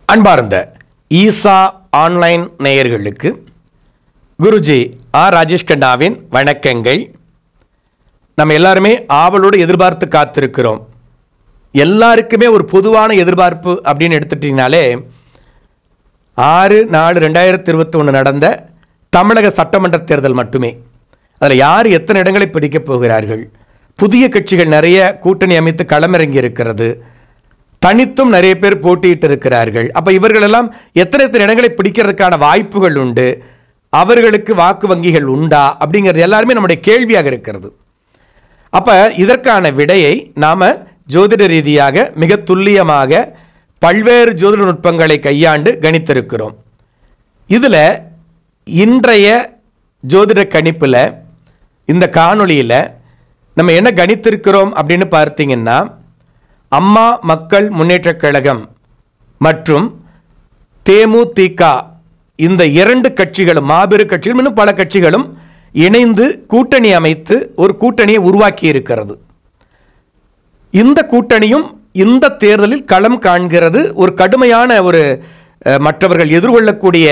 அன்பார்ந்த ஈசா ஆன்லைன் நேயர்களுக்கு குருஜி ஆர் ராஜேஷ் கண்ணாவின் வணக்கங்கள் நம்ம எல்லாருமே ஆவலோடு எதிர்பார்த்து காத்திருக்கிறோம் எல்லாருக்குமே ஒரு பொதுவான எதிர்பார்ப்பு அப்படின்னு எடுத்துட்டீங்கனாலே ஆறு நாலு ரெண்டாயிரத்தி இருபத்தி ஒன்று நடந்த தமிழக சட்டமன்ற தேர்தல் மட்டுமே அதில் யார் எத்தனை இடங்களை பிடிக்கப் போகிறார்கள் புதிய கட்சிகள் நிறைய கூட்டணி அமைத்து களமிறங்கி இருக்கிறது தனித்தும் நிறைய பேர் போட்டியிட்டு இருக்கிறார்கள் அப்போ இவர்களெல்லாம் எத்தனை எத்தனை இடங்களை பிடிக்கிறதுக்கான வாய்ப்புகள் உண்டு அவர்களுக்கு வாக்கு வங்கிகள் உண்டா அப்படிங்கிறது எல்லாருமே நம்முடைய கேள்வியாக இருக்கிறது அப்ப இதற்கான விடையை நாம ஜோதிட ரீதியாக மிக துல்லியமாக பல்வேறு ஜோதிட நுட்பங்களை கையாண்டு கணித்திருக்கிறோம் இதுல இன்றைய ஜோதிட கணிப்புல இந்த காணொளியில நம்ம என்ன கணித்திருக்கிறோம் அப்படின்னு பார்த்தீங்கன்னா அம்மா மக்கள் முன்னேற்றக் கழகம் மற்றும் தேமுதிக இந்த இரண்டு கட்சிகளும் மாபெரும் கட்சிகளும் இன்னும் பல கட்சிகளும் இணைந்து கூட்டணி அமைத்து ஒரு கூட்டணியை உருவாக்கி இருக்கிறது இந்த கூட்டணியும் இந்த தேர்தலில் களம் காண்கிறது ஒரு கடுமையான ஒரு அஹ், மற்றவர்கள் எதிர்கொள்ளக்கூடிய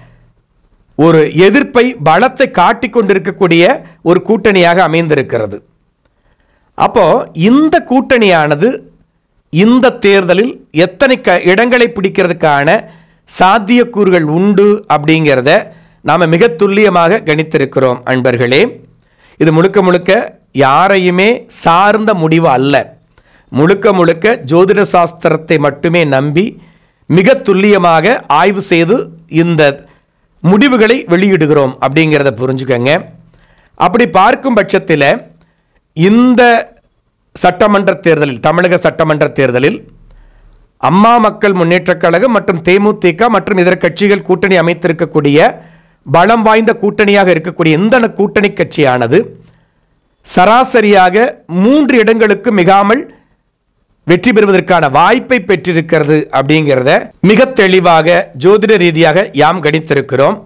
ஒரு எதிர்ப்பை பலத்தை காட்டிக் கொண்டிருக்கக்கூடிய ஒரு கூட்டணியாக அமைந்திருக்கிறது அப்போ இந்த கூட்டணியானது இந்த தேர்தலில் எத்தனை க இடங்களை பிடிக்கிறதுக்கான சாத்தியக்கூறுகள் உண்டு அப்படிங்கிறத நாம் மிக துல்லியமாக கணித்திருக்கிறோம் அன்பர்களே இது முழுக்க முழுக்க யாரையுமே சார்ந்த முடிவு அல்ல முழுக்க முழுக்க ஜோதிட சாஸ்திரத்தை மட்டுமே நம்பி மிக துல்லியமாக ஆய்வு செய்து இந்த முடிவுகளை வெளியிடுகிறோம் அப்படிங்கிறத புரிஞ்சுக்கங்க அப்படி பார்க்கும் பட்சத்தில் இந்த சட்டமன்ற தேர்தலில் தமிழக சட்டமன்ற தேர்தலில் அம்மா மக்கள் முன்னேற்றக் கழகம் மற்றும் தேமுதிக மற்றும் இதர கட்சிகள் கூட்டணி அமைத்திருக்கக்கூடிய பலம் வாய்ந்த கூட்டணியாக இருக்கக்கூடிய இந்த கூட்டணி கட்சியானது சராசரியாக மூன்று இடங்களுக்கு மிகாமல் வெற்றி பெறுவதற்கான வாய்ப்பை பெற்றிருக்கிறது அப்படிங்கிறத மிக தெளிவாக ஜோதிட ரீதியாக யாம் கணித்திருக்கிறோம்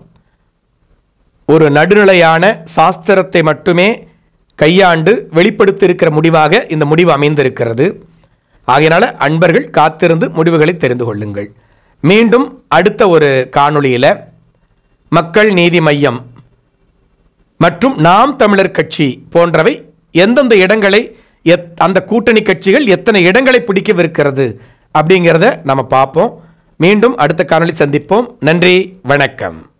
ஒரு நடுநிலையான சாஸ்திரத்தை மட்டுமே கையாண்டு வெளிப்படுத்தி இருக்கிற முடிவாக இந்த முடிவு அமைந்திருக்கிறது ஆகையினால அன்பர்கள் காத்திருந்து முடிவுகளை தெரிந்து கொள்ளுங்கள் மீண்டும் அடுத்த ஒரு காணொளியில் மக்கள் நீதி மையம் மற்றும் நாம் தமிழர் கட்சி போன்றவை எந்தெந்த இடங்களை எத் அந்த கூட்டணி கட்சிகள் எத்தனை இடங்களை பிடிக்கவிருக்கிறது அப்படிங்கிறத நம்ம பார்ப்போம் மீண்டும் அடுத்த காணொளி சந்திப்போம் நன்றி வணக்கம்